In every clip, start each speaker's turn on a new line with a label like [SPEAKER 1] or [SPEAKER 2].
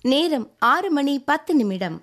[SPEAKER 1] நேரம் ஆறு மணி பத்து நிமிடம்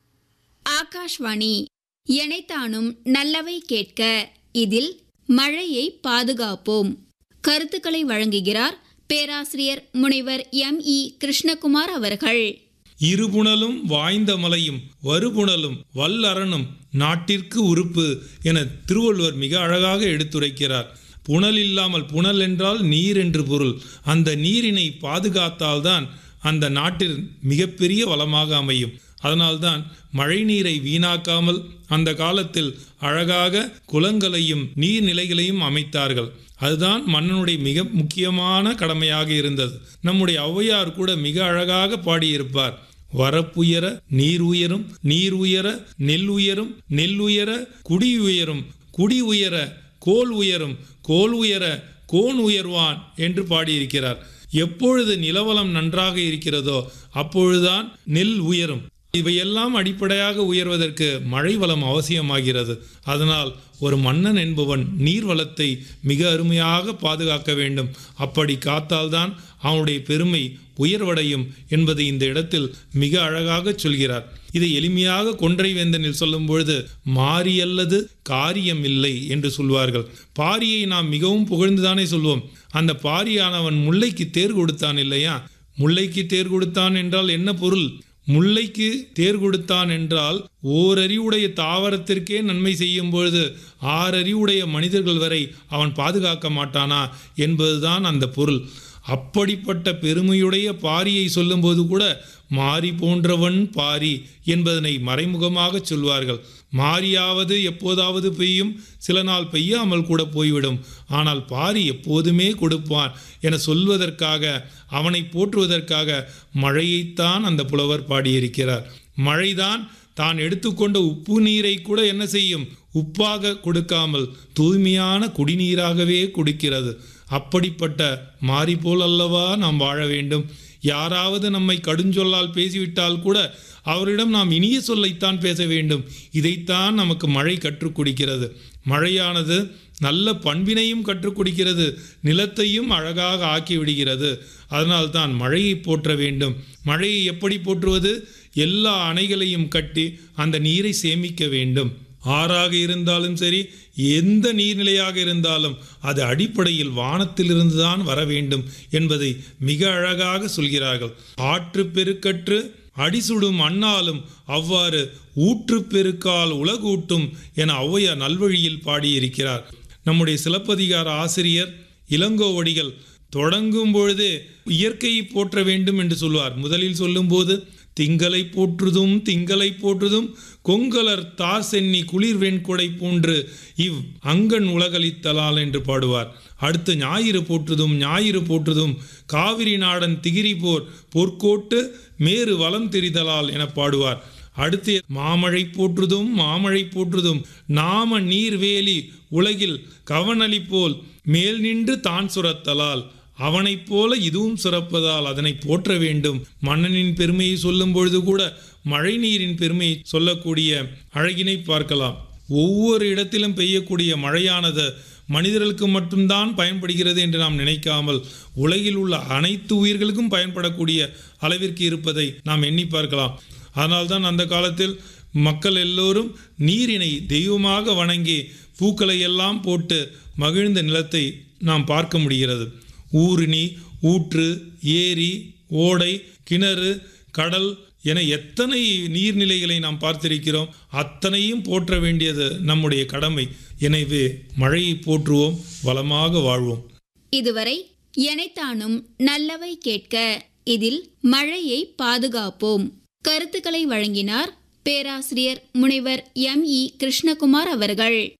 [SPEAKER 2] ஆகாஷ்வாணி எனைத்தானும் நல்லவை கேட்க இதில் மழையை பாதுகாப்போம் கருத்துக்களை வழங்குகிறார் பேராசிரியர் முனைவர் எம் இ கிருஷ்ணகுமார் அவர்கள்
[SPEAKER 3] இருபுணலும் வாய்ந்த மலையும் வருபுணலும் வல்லரணும் நாட்டிற்கு உறுப்பு என திருவள்ளுவர் மிக அழகாக எடுத்துரைக்கிறார் புனல் இல்லாமல் புனல் என்றால் நீர் என்று பொருள் அந்த நீரினை பாதுகாத்தால்தான் அந்த நாட்டில் மிகப்பெரிய வளமாக அமையும் அதனால்தான் மழை நீரை வீணாக்காமல் அந்த காலத்தில் அழகாக குளங்களையும் நீர்நிலைகளையும் அமைத்தார்கள் அதுதான் மன்னனுடைய மிக முக்கியமான கடமையாக இருந்தது நம்முடைய ஔவையார் கூட மிக அழகாக பாடியிருப்பார் வரப்புயர நீர் உயரும் நீர் உயர நெல் உயரும் நெல் உயர குடி உயரும் குடி உயர கோல் உயரும் கோல் உயர கோன் உயர்வான் என்று பாடியிருக்கிறார் எப்பொழுது நிலவலம் நன்றாக இருக்கிறதோ அப்பொழுதுதான் நெல் உயரும் இவையெல்லாம் அடிப்படையாக உயர்வதற்கு மழை வளம் அவசியமாகிறது அதனால் ஒரு மன்னன் என்பவன் நீர் வளத்தை மிக அருமையாக பாதுகாக்க வேண்டும் அப்படி காத்தால்தான் அவனுடைய பெருமை உயர்வடையும் என்பதை இந்த இடத்தில் மிக அழகாக சொல்கிறார் இதை எளிமையாக கொன்றை வேந்தனில் சொல்லும் பொழுது மாறி அல்லது காரியம் இல்லை என்று சொல்வார்கள் பாரியை நாம் மிகவும் புகழ்ந்துதானே சொல்வோம் அந்த பாரியானவன் முல்லைக்கு தேர் கொடுத்தான் இல்லையா முல்லைக்கு தேர் கொடுத்தான் என்றால் என்ன பொருள் முல்லைக்கு தேர் கொடுத்தான் என்றால் ஓரறிவுடைய தாவரத்திற்கே நன்மை செய்யும் பொழுது ஆறறிவுடைய மனிதர்கள் வரை அவன் பாதுகாக்க மாட்டானா என்பதுதான் அந்த பொருள் அப்படிப்பட்ட பெருமையுடைய பாரியை சொல்லும்போது கூட மாறி போன்றவன் பாரி என்பதனை மறைமுகமாக சொல்வார்கள் மாரியாவது எப்போதாவது பெய்யும் சில நாள் பெய்யாமல் கூட போய்விடும் ஆனால் பாரி எப்போதுமே கொடுப்பான் என சொல்வதற்காக அவனை போற்றுவதற்காக மழையைத்தான் அந்த புலவர் பாடியிருக்கிறார் மழைதான் தான் எடுத்துக்கொண்ட உப்பு நீரை கூட என்ன செய்யும் உப்பாக கொடுக்காமல் தூய்மையான குடிநீராகவே குடிக்கிறது அப்படிப்பட்ட மாறி போல் அல்லவா நாம் வாழ வேண்டும் யாராவது நம்மை கடுஞ்சொல்லால் பேசிவிட்டால் கூட அவரிடம் நாம் இனிய சொல்லைத்தான் பேச வேண்டும் இதைத்தான் நமக்கு மழை கற்றுக் கொடுக்கிறது மழையானது நல்ல பண்பினையும் கற்றுக் கொடுக்கிறது நிலத்தையும் அழகாக ஆக்கி விடுகிறது அதனால்தான் மழையை போற்ற வேண்டும் மழையை எப்படி போற்றுவது எல்லா அணைகளையும் கட்டி அந்த நீரை சேமிக்க வேண்டும் ஆறாக இருந்தாலும் சரி எந்த நீர்நிலையாக இருந்தாலும் அது அடிப்படையில் வானத்திலிருந்து தான் வர வேண்டும் என்பதை மிக அழகாக சொல்கிறார்கள் ஆற்று பெருக்கற்று அடிசுடும் அண்ணாலும் அவ்வாறு ஊற்று பெருக்கால் உலகூட்டும் என ஔவையார் நல்வழியில் பாடியிருக்கிறார் நம்முடைய சிலப்பதிகார ஆசிரியர் இளங்கோவடிகள் தொடங்கும் பொழுதே இயற்கையை போற்ற வேண்டும் என்று சொல்வார் முதலில் சொல்லும்போது திங்களை போற்றுதும் திங்களை போற்றுதும் கொங்கலர் தார் சென்னி குளிர் வெண்கொடை போன்று இவ் அங்கன் உலகளித்தலால் என்று பாடுவார் அடுத்து ஞாயிறு போற்றுதும் ஞாயிறு போற்றுதும் காவிரி நாடன் திகிரி போர் பொற்கோட்டு மேறு வலம் தெரிதலால் என பாடுவார் அடுத்து மாமழை போற்றுதும் மாமழை போற்றுதும் நாம நீர்வேலி உலகில் கவனளி போல் மேல் நின்று தான் சுரத்தலால் அவனைப் போல இதுவும் சுரப்பதால் அதனை போற்ற வேண்டும் மன்னனின் பெருமையை சொல்லும் பொழுது கூட மழை நீரின் பெருமையை சொல்லக்கூடிய அழகினை பார்க்கலாம் ஒவ்வொரு இடத்திலும் பெய்யக்கூடிய மழையானது மனிதர்களுக்கு மட்டும்தான் பயன்படுகிறது என்று நாம் நினைக்காமல் உலகில் உள்ள அனைத்து உயிர்களுக்கும் பயன்படக்கூடிய அளவிற்கு இருப்பதை நாம் எண்ணி பார்க்கலாம் அதனால்தான் அந்த காலத்தில் மக்கள் எல்லோரும் நீரினை தெய்வமாக வணங்கி பூக்களை எல்லாம் போட்டு மகிழ்ந்த நிலத்தை நாம் பார்க்க முடிகிறது ஊருணி ஊற்று ஏரி ஓடை கிணறு கடல் என எத்தனை நீர்நிலைகளை நாம் பார்த்திருக்கிறோம் அத்தனையும் போற்ற வேண்டியது நம்முடைய கடமை எனவே மழையை போற்றுவோம் வளமாக வாழ்வோம்
[SPEAKER 2] இதுவரை எனைத்தானும் நல்லவை கேட்க இதில் மழையை பாதுகாப்போம் கருத்துக்களை வழங்கினார் பேராசிரியர் முனைவர் எம் இ கிருஷ்ணகுமார் அவர்கள்